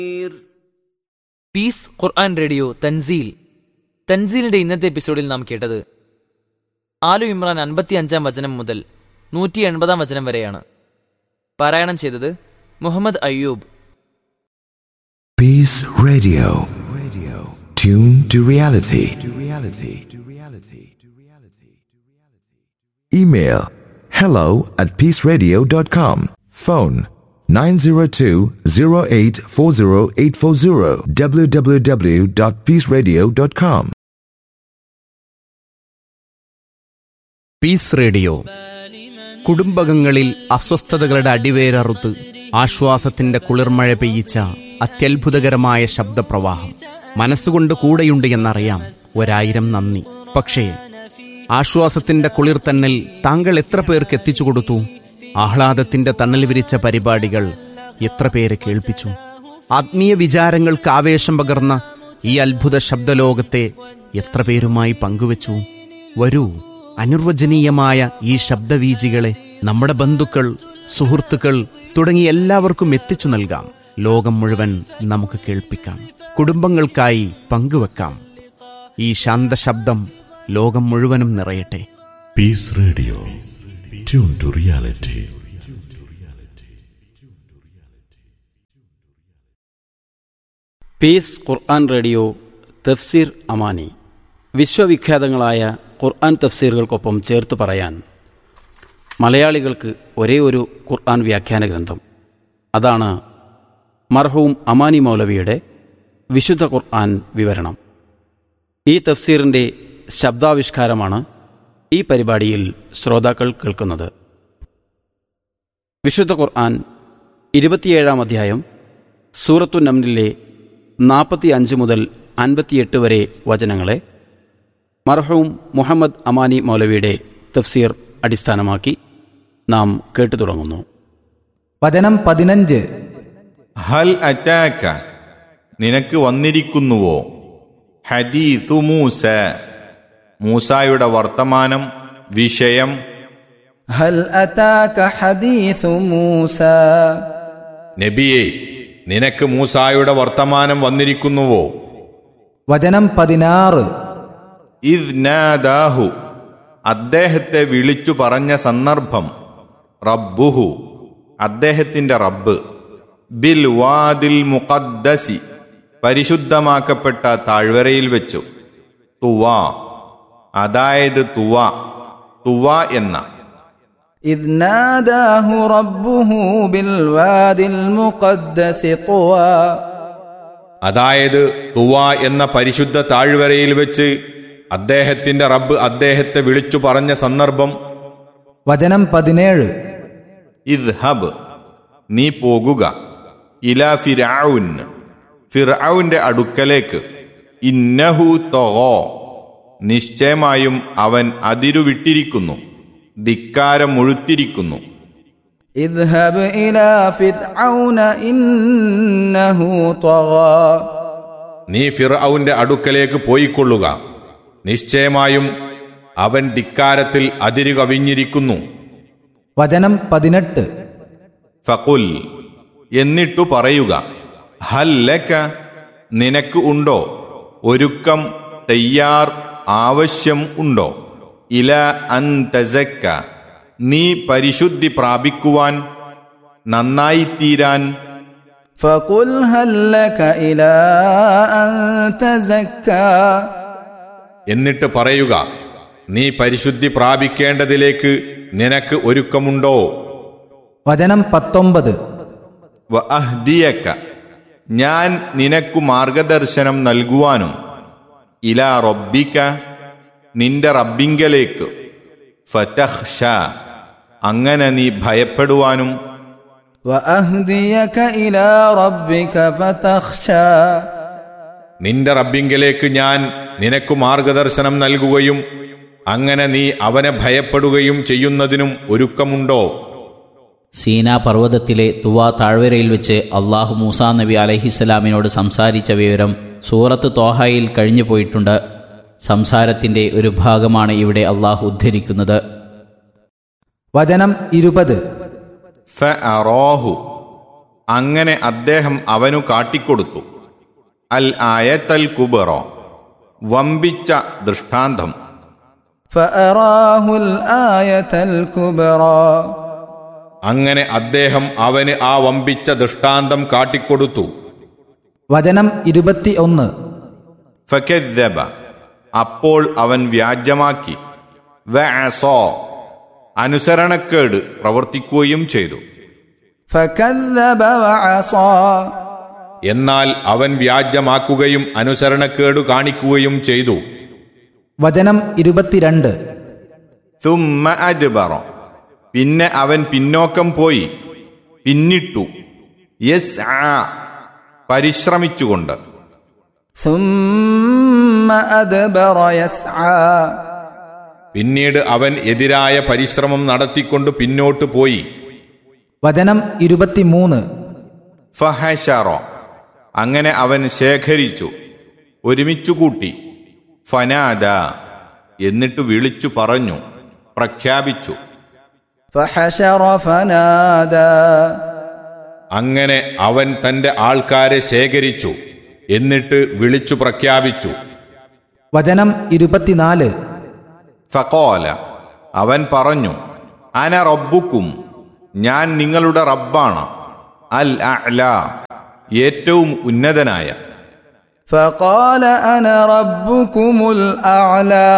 Piece Quran radio തൻസീൽ തൻസീലിന്റെ ഇന്നത്തെ എപ്പിസോഡിൽ നാം കേട്ടത് ആലു ഇമ്രാൻ അൻപത്തി അഞ്ചാം വചനം മുതൽ നൂറ്റി എൺപതാം വചനം വരെയാണ് പാരായണം ചെയ്തത് Muhammad Ayyub Peace Radio. Radio. Tune to reality. To reality. To reality. To reality. Email hello at peaceradio.com. Phone 902-0840840 www.peaceradio.com. Peace radio കുടുംബകങ്ങളിൽ അസ്വസ്ഥതകളുടെ അടിവേരറുത്ത് ആശ്വാസത്തിന്റെ കുളിർമഴ പെയ്യിച്ച അത്യത്ഭുതകരമായ ശബ്ദപ്രവാഹം മനസ്സുകൊണ്ട് കൂടെയുണ്ട് എന്നറിയാം ഒരായിരം നന്ദി പക്ഷേ ആശ്വാസത്തിന്റെ കുളിർ തന്നൽ താങ്കൾ എത്ര പേർക്ക് എത്തിച്ചു കൊടുത്തു ആഹ്ലാദത്തിന്റെ തണൽ വിരിച്ച പരിപാടികൾ എത്ര പേരെ കേൾപ്പിച്ചു ആത്മീയ വിചാരങ്ങൾക്ക് ആവേശം പകർന്ന ഈ അത്ഭുത ശബ്ദലോകത്തെ എത്ര പേരുമായി പങ്കുവച്ചു വരൂ അനിർവചനീയമായ ഈ ശബ്ദവീജികളെ നമ്മുടെ ബന്ധുക്കൾ സുഹൃത്തുക്കൾ തുടങ്ങി എല്ലാവർക്കും എത്തിച്ചു നൽകാം ലോകം മുഴുവൻ നമുക്ക് കേൾപ്പിക്കാം കുടുംബങ്ങൾക്കായി പങ്കുവെക്കാം ഈ ശാന്തശബ്ദം ലോകം മുഴുവനും നിറയട്ടെ Peace Radio. Tune to reality. Peace Quran radio Tafsir Amani വിശ്വവിഖ്യാതങ്ങളായ ഖുർആൻ തഫ്സീറുകൾക്കൊപ്പം ചേർത്ത് പറയാൻ മലയാളികൾക്ക് ഒരേ ഒരു ഖുർആൻ വ്യാഖ്യാന ഗ്രന്ഥം അതാണ് മർഹൂം അമാനി മൗലവിയുടെ വിശുദ്ധ ഖുർആൻ വിവരണം ഈ തഫ്സീറിൻ്റെ ശബ്ദാവിഷ്കാരമാണ് ഈ പരിപാടിയിൽ ശ്രോതാക്കൾ കേൾക്കുന്നത് വിശുദ്ധ ഖുർആൻ ഇരുപത്തിയേഴാം അധ്യായം സൂറത്തു നംനിലെ നാൽപ്പത്തി അഞ്ച് മുതൽ അൻപത്തിയെട്ട് വരെ വചനങ്ങളെ മർഹൂം മുഹമ്മദ് അമാനി മൗലവിയുടെ തഫ്സീർ അടിസ്ഥാനമാക്കി നാം കേട്ടു തുടങ്ങുന്നു വചനം പതിനഞ്ച് ഹൽ അറ്റാക്ക നിനക്ക് വന്നിരിക്കുന്നുവോ ഹദീസു മൂസ മൂസായുടെ വർത്തമാനം വിഷയം ഹൽ അതാക ഹദീസു മൂസ നബിയെ നിനക്ക് മൂസായുടെ വർത്തമാനം വന്നിരിക്കുന്നുവോ വചനം പതിനാറ് ഇദ് നാദാഹു അദ്ദേഹത്തെ വിളിച്ചു പറഞ്ഞ സന്ദർഭം റബ്ബുഹു അദ്ദേഹത്തിന്റെ റബ്ബ് ബിൽ വാദിൽ മുഖദ്ദസി പരിശുദ്ധമാക്കപ്പെട്ട താഴ്വരയിൽ വെച്ചു തുവ അതായത് തുവ തുവ എന്ന إذ ناداه ربه بالواد المقدس طوى അതായത് തുവ എന്ന പരിശുദ്ധ താഴ്വരയിൽ വെച്ച് അദ്ദേഹത്തിന്റെ റബ്ബ് അദ്ദേഹത്തെ വിളിച്ചു പറഞ്ഞ സന്ദർഭം വചനം പതിനേഴ് ഇദ് ഹബ് നീ പോകുക ഇല ഫിറൌൻ ഫിറൌന്റെ അടുക്കലേക്ക് ഇന്നഹു തൊഹോ നിശ്ചയമായും അവൻ അതിരുവിട്ടിരിക്കുന്നു ധിക്കാരം മുഴുത്തിരിക്കുന്നു اذهب إلى فرعون إنه طغى നീ ഫിറൌന്റെ അടുക്കലേക്ക് പോയിക്കൊള്ളുക നിശ്ചയമായും അവൻ ധിക്കാരത്തിൽ അതിരു കവിഞ്ഞിരിക്കുന്നു വചനം പതിനെട്ട് ഫകുൽ എന്നിട്ടു പറയുക ഹല്ലക നിനക്ക് ഉണ്ടോ ഒരുക്കം തയ്യാർ ആവശ്യം ഉണ്ടോ ഇല അൻ തസക്ക നീ പരിശുദ്ധി പ്രാപിക്കുവാൻ നന്നായിത്തീരാൻ فقل هل لك إلى أن تزكى എന്നിട്ട് പറയുക നീ പരിശുദ്ധി പ്രാപിക്കേണ്ടതിലേക്ക് നിനക്ക് ഒരുക്കമുണ്ടോ വചനം പത്തൊമ്പത് വ അഹ്ദിയക്ക ഞാൻ നിനക്കു മാർഗദർശനം നൽകുവാനും ഇല റബ്ബിക്ക നിന്റെ റബ്ബിങ്കലേക്ക് ഫതഹ്ഷ അങ്ങനെ നീ ഭയപ്പെടുവാനും وأهديك إلى ربك فتخشى നിന്റെ റബ്ബിങ്കലേക്ക് ഞാൻ നിനക്കു മാർഗദർശനം നൽകുകയും അങ്ങനെ നീ അവനെ ഭയപ്പെടുകയും ചെയ്യുന്നതിനും ഒരുക്കമുണ്ടോ സീനാ പർവ്വതത്തിലെ തുവ താഴ്വരയിൽ വെച്ച് അള്ളാഹു മൂസാ നബി അലഹിസ്സലാമിനോട് സംസാരിച്ച വിവരം സൂറത്ത് തോഹയിൽ കഴിഞ്ഞു പോയിട്ടുണ്ട് സംസാരത്തിന്റെ ഒരു ഭാഗമാണ് ഇവിടെ അള്ളാഹു ഉദ്ധരിക്കുന്നത് വചനം ഇരുപത് ഫഅറാഹു അങ്ങനെ അദ്ദേഹം അവനു കാട്ടിക്കൊടുത്തു അൽ ആയത്തൽ കുബറോ വമ്പിച്ച ദൃഷ്ടാന്തം فأراه الآية الكبرى അങ്ങനെ അദ്ദേഹം അവന് ആ വമ്പിച്ച ദൃഷ്ടാന്തം കാട്ടിക്കൊടുത്തു വചനം ഇരുപത്തി ഒന്ന് ഫക്കദ്ദബ അപ്പോൾ അവൻ വ്യാജമാക്കി വഅസോ അനുസരണക്കേട് പ്രവർത്തിക്കുകയും ചെയ്തു فكذب وعصى എന്നാൽ അവൻ വ്യാജമാക്കുകയും അനുസരണക്കേടു കാണിക്കുകയും ചെയ്തു വചനം ഇരുപത്തിരണ്ട് തുമ്മ അദ്ബറ പിന്നെ അവൻ പിന്നോക്കം പോയി പിന്നിട്ടു യസ് ആ പരിശ്രമിച്ചുകൊണ്ട് ثم أدبر يسعى പിന്നീട് അവൻ എതിരായ പരിശ്രമം നടത്തിക്കൊണ്ട് പിന്നോട്ട് പോയി വചനം ഇരുപത്തിമൂന്ന് ഫഹശറ അങ്ങനെ അവൻ ശേഖരിച്ചു ഒരുമിച്ചു കൂട്ടി ഫനാദ എന്നിട്ട് വിളിച്ചു പറഞ്ഞു പ്രഖ്യാപിച്ചു فحشر فنادى അങ്ങനെ അവൻ തന്റെ ആൾക്കാരെ ശേഖരിച്ചു എന്നിട്ട് വിളിച്ചു പ്രഖ്യാപിച്ചു വചനം ഇരുപത്തിനാല് ഫക്കോല അവൻ പറഞ്ഞു അന റബ്ബുക്കും ഞാൻ നിങ്ങളുടെ റബ്ബാണ് അൽ അഅ്ല ഏറ്റവും ഉന്നതനായ فقال أنا ربكم الأعلى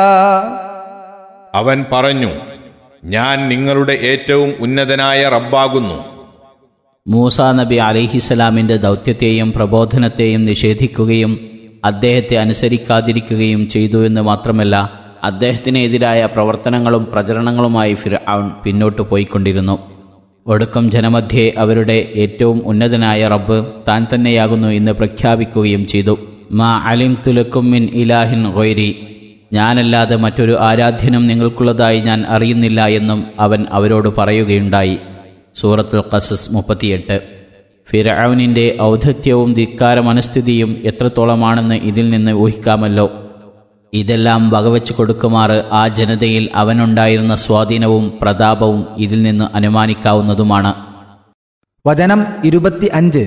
അവൻ പറഞ്ഞു ഞാൻ നിങ്ങളുടെ ഏറ്റവും ഉന്നതനായ റബ്ബാകുന്നു മൂസ നബി അലിഹിസലാമിൻ്റെ ദൗത്യത്തെയും പ്രബോധനത്തെയും നിഷേധിക്കുകയും അദ്ദേഹത്തെ അനുസരിക്കാതിരിക്കുകയും ചെയ്തു എന്ന് മാത്രമല്ല അദ്ദേഹത്തിനെതിരായ പ്രവർത്തനങ്ങളും പ്രചരണങ്ങളുമായി ഫിർഔൻ പിന്നോട്ടു പോയിക്കൊണ്ടിരുന്നു ഒടുക്കം ജനമധ്യേ അവരുടെ ഏറ്റവും ഉന്നതനായ റബ്ബ് താൻ തന്നെയാകുന്നു എന്ന് പ്രഖ്യാപിക്കുകയും ചെയ്തു മാ അലിം തുലക്കും മിൻ ഇലാഹിൻ ഗൊയ്രി ഞാനല്ലാതെ മറ്റൊരു ആരാധ്യനും നിങ്ങൾക്കുള്ളതായി ഞാൻ അറിയുന്നില്ല എന്നും അവൻ അവരോട് പറയുകയുണ്ടായി സൂറത്തുൽ ഖസസ് മുപ്പത്തിയെട്ട് ഫിറൌനിൻ്റെ ഔദ്ധത്യവും ധിക്കാര മനസ്ഥിതിയും എത്രത്തോളമാണെന്ന് ഇതിൽ നിന്ന് ഊഹിക്കാമല്ലോ ഇതെല്ലാം വകവെച്ചു കൊടുക്കുമാറ് ആ ജനതയിൽ അവനുണ്ടായിരുന്ന സ്വാധീനവും പ്രതാപവും ഇതിൽ നിന്ന് അനുമാനിക്കാവുന്നതുമാണ് വചനം ഇരുപത്തി അഞ്ച്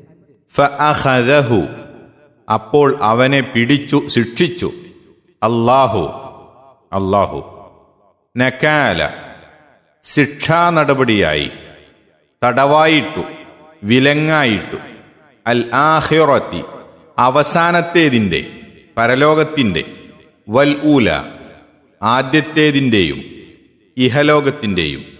ഫഅഖദഹു അപ്പോൾ അവനെ പിടിച്ചു ശിക്ഷിച്ചു അല്ലാഹു അല്ലാഹു നക്കാല ശിക്ഷാ നടപടിയായി തടവായിട്ടു വിലങ്ങായിട്ടു അൽ ആഹിറത്തി അവസാനത്തേതിൻ്റെ പരലോകത്തിൻ്റെ വൽ ഊല ആദ്യത്തേതിൻ്റെയും ഇഹലോകത്തിൻ്റെയും